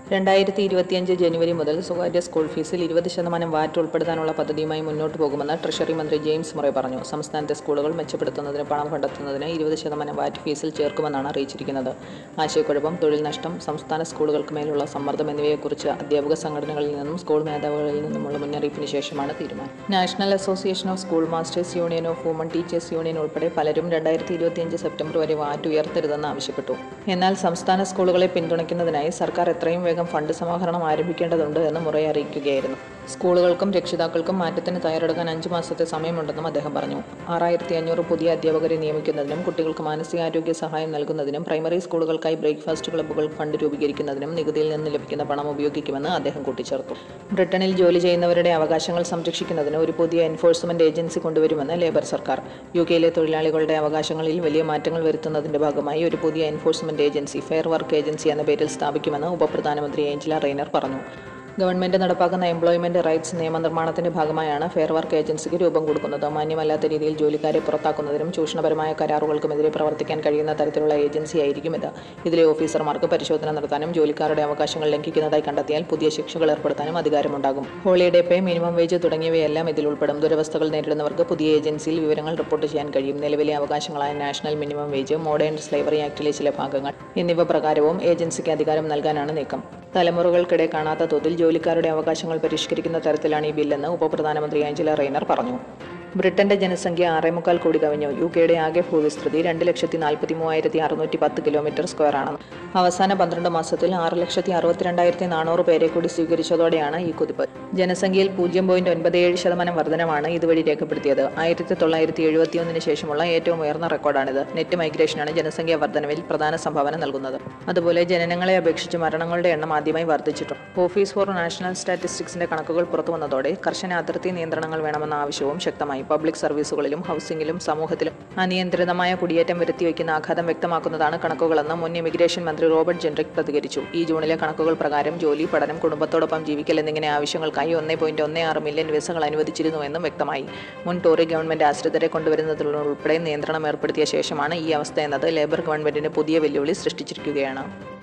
രണ്ടായിരത്തി ഇരുപത്തിയഞ്ച് ജനുവരി മുതൽ സ്വകാര്യ സ്കൂൾ ഫീസിൽ ഇരുപത് ശതമാനം വാറ്റ് ഉൾപ്പെടുത്താനുള്ള പദ്ധതിയുമായി മുന്നോട്ട് പോകുമെന്ന് ട്രഷറി മന്ത്രി ജെയിംസ് മുറേ പറഞ്ഞു സംസ്ഥാനത്തെ സ്കൂളുകൾ മെച്ചപ്പെടുത്തുന്നതിന് പണം കണ്ടെത്തുന്നതിന് ഇരുപത് ശതമാനം വാറ്റ് ഫീസിൽ ചേർക്കുമെന്നാണ് അറിയിച്ചിരിക്കുന്നത് ആശയക്കുഴപ്പം തൊഴിൽ നഷ്ടം സംസ്ഥാന സ്കൂളുകൾക്ക് മേലുള്ള സമ്മർദ്ദം എന്നിവയെക്കുറിച്ച് അധ്യാപക സംഘടനകളിൽ നിന്നും സ്കൂൾ മേധാവികളിൽ നിന്നുമുള്ള മുന്നറിയിപ്പിന് ശേഷമാണ് തീരുമാനം national association of school masters union of women teachers union ഉൾപ്പെടെ പലരും രണ്ടായിരത്തി ഇരുപത്തിയഞ്ച് സെപ്റ്റംബർ വരെ വാറ്റ് ഉയർത്തരുതെന്ന് ആവശ്യപ്പെട്ടു എന്നാൽ സംസ്ഥാന സ്കൂളുകളെ പിന്തുണയ്ക്കുന്നതിനായി സർക്കാർ എത്രയും വേഗം ഫണ്ട് സമാഹരണം ആരംഭിക്കേണ്ടതുണ്ട് എന്ന് മുറേ അറിയിക്കുകയായിരുന്നു സ്കൂളുകൾക്കും രക്ഷിതാക്കൾക്കും മാറ്റത്തിന് തയ്യാറെടുക്കാൻ അഞ്ച് മാസത്തെ സമയമുണ്ടെന്നും അദ്ദേഹം പറഞ്ഞു ആറായിരത്തി അഞ്ഞൂറ് പുതിയ അധ്യാപകരെ നിയമിക്കുന്നതിനും കുട്ടികൾക്ക് മാനസികാരോഗ്യ സഹായം നൽകുന്നതിനും പ്രൈമറി സ്കൂളുകൾക്കായി ബ്രേക്ക്ഫാസ്റ്റ് ക്ലബ്ബുകൾ ഫണ്ട് രൂപീകരിക്കുന്നതിനും നികുതിയിൽ നിന്ന് ലഭിക്കുന്ന പണം ഉപയോഗിക്കുമെന്ന് അദ്ദേഹം കൂട്ടിച്ചേർത്തു ബ്രിട്ടനിൽ ജോലി ചെയ്യുന്നവരുടെ അവകാശങ്ങൾ സംരക്ഷിക്കുന്നതിന് ഒരു പുതിയ എൻഫോഴ്സ്മെന്റ് ഏജൻസി കൊണ്ടുവരുമെന്ന് ലേബർ സർക്കാർ യു കെയിലെ തൊഴിലാളികളുടെ അവകാശങ്ങളിൽ വലിയ മാറ്റങ്ങൾ വരുത്തുന്നതിന്റെ ഭാഗമായി ഒരു പുതിയ enforcement agency fair work agency എന്ന പേരിൽ സ്ഥാപിക്കുമെന്ന് ഉപപ്രധാനമന്ത്രി ഏഞ്ചല റെയ്നർ പറഞ്ഞു ഗവൺമെന്റ് നടപ്പാക്കുന്ന എംപ്ലോയ്മെന്റ് റൈറ്റ്സ് നിയമനിർമ്മാണത്തിന്റെ ഭാഗമായാണ് ഫെയർ വർക്ക് ഏജൻസിക്ക് രൂപം കൊടുക്കുന്നത് മാന്യമല്ലാത്ത രീതിയിൽ ജോലിക്കാരെ പുറത്താക്കുന്നതിനും ചൂഷണപരമായ കരാറുകൾക്കുമെതിരെ പ്രവർത്തിക്കാൻ കഴിയുന്ന തരത്തിലുള്ള ഏജൻസിയായിരിക്കും ഇത് ഇതിലെ ഓഫീസർമാർക്ക് പരിശോധന നടത്താനും ജോലിക്കാരുടെ അവകാശങ്ങൾ ലംഘിക്കുന്നതായി കണ്ടെത്തിയാൽ പുതിയ ശിക്ഷകൾ ഏർപ്പെടുത്താനും അധികാരമുണ്ടാകും ഹോളിഡേ പേ മിനിമം വേജ് തുടങ്ങിയവയെല്ലാം ഇതിൽ ഉൾപ്പെടും ദുരവസ്ഥകൾ നേരിടുന്നവർക്ക് പുതിയ ഏജൻസിയിൽ വിവരങ്ങൾ റിപ്പോർട്ട് ചെയ്യാൻ കഴിയും നിലവിലെ അവകാശങ്ങളായ national minimum wage modern slavery ആക്ടിലെ ചില ഭാഗങ്ങൾ എന്നിവ പ്രകാരവും ഏജൻസിക്ക് അധികാരം നൽകാനാണ് നീക്കം തലമുറകൾക്കിടെ കാണാത്ത തോതിൽ ജോലിക്കാരുടെ അവകാശങ്ങൾ പരിഷ്കരിക്കുന്ന തരത്തിലാണ് ഈ ബില്ലെന്ന് ഉപപ്രധാനമന്ത്രി ആഞ്ചല റെയ്നർ പറഞ്ഞു ബ്രിട്ടന്റെ ജനസംഖ്യ ആറേമുക്കാൽ കോടി കവിഞ്ഞു യു കെയുടെ ആകെ ഭൂവിസ്തൃതി രണ്ട് ലക്ഷത്തി നാൽപ്പത്തി മൂവായിരത്തി അറുന്നൂറ്റി പത്ത് കിലോമീറ്റർ സ്ക്വയർ ആണ് അവസാന പന്ത്രണ്ട് മാസത്തിൽ ആറ് ലക്ഷത്തി അറുപത്തിരണ്ടായിരത്തി നാനൂറ് പേരെ കൂടി സ്വീകരിച്ചതോടെയാണ് ഈ കുതിപ്പ് ജനസംഖ്യയിൽ പൂജ്യം പോയിന്റ് ഒൻപത് ഏഴ് ശതമാനം വർധനമാണ് ഇതുവഴി രേഖപ്പെടുത്തിയത് ആയിരത്തി തൊള്ളായിരത്തി എഴുപത്തിയൊന്നിന് ശേഷമുള്ള ഏറ്റവും ഉയർന്ന റെക്കോർഡാണിത് നെറ്റ് മൈഗ്രേഷനാണ് ജനസംഖ്യാ വർധനവിൽ പ്രധാന സംഭാവന നൽകുന്നത് അതുപോലെ ജനനങ്ങളെ അപേക്ഷിച്ച് മരണങ്ങളുടെ എണ്ണം ആദ്യമായി വർദ്ധിച്ചിട്ടുണ്ട് ഓഫീസ് ഫോർ നാഷണൽ സ്റ്റാറ്റിസ്റ്റിക്സിന്റെ കണക്കുകൾ പുറത്തു വന്നതോടെ കർശന അതിർത്തി നിയന്ത്രണങ്ങൾ വേണമെന്ന ആവശ്യവും ശക്തമായി പബ്ലിക് സർവീസുകളിലും ഹൗസിംഗിലും സമൂഹത്തിലും അനിയന്ത്രിതമായ കുടിയേറ്റം വരുത്തിവെക്കുന്ന ആഘാതം വ്യക്തമാക്കുന്നതാണ് കണക്കുകളെന്ന് മുൻ ഇമിഗ്രേഷൻ മന്ത്രി റോബർട്ട് ജെൻറിക് പ്രതികരിച്ചു ഈ ജൂണിലെ കണക്കുകൾ പ്രകാരം ജോലി പഠനം കുടുംബത്തോടൊപ്പം ജീവിക്കൽ എന്നിങ്ങനെ ആവശ്യങ്ങൾക്കായി ഒന്നേ പോയിന്റ് ഒന്നേ ആറ് മില്യൺ വിസകൾ അനുവദിച്ചിരുന്നുവെന്നും വ്യക്തമായി മുൻ ടോറി ഗവൺമെന്റ് ആശ്രിതരെ കൊണ്ടുവരുന്നതിലുൾപ്പെടെ നിയന്ത്രണം ഏർപ്പെടുത്തിയ ശേഷമാണ് ഈ അവസ്ഥ എന്നത് ലേബർ ഗവൺമെന്റിന് പുതിയ വെല്ലുവിളി സൃഷ്ടിച്ചിരിക്കുകയാണ്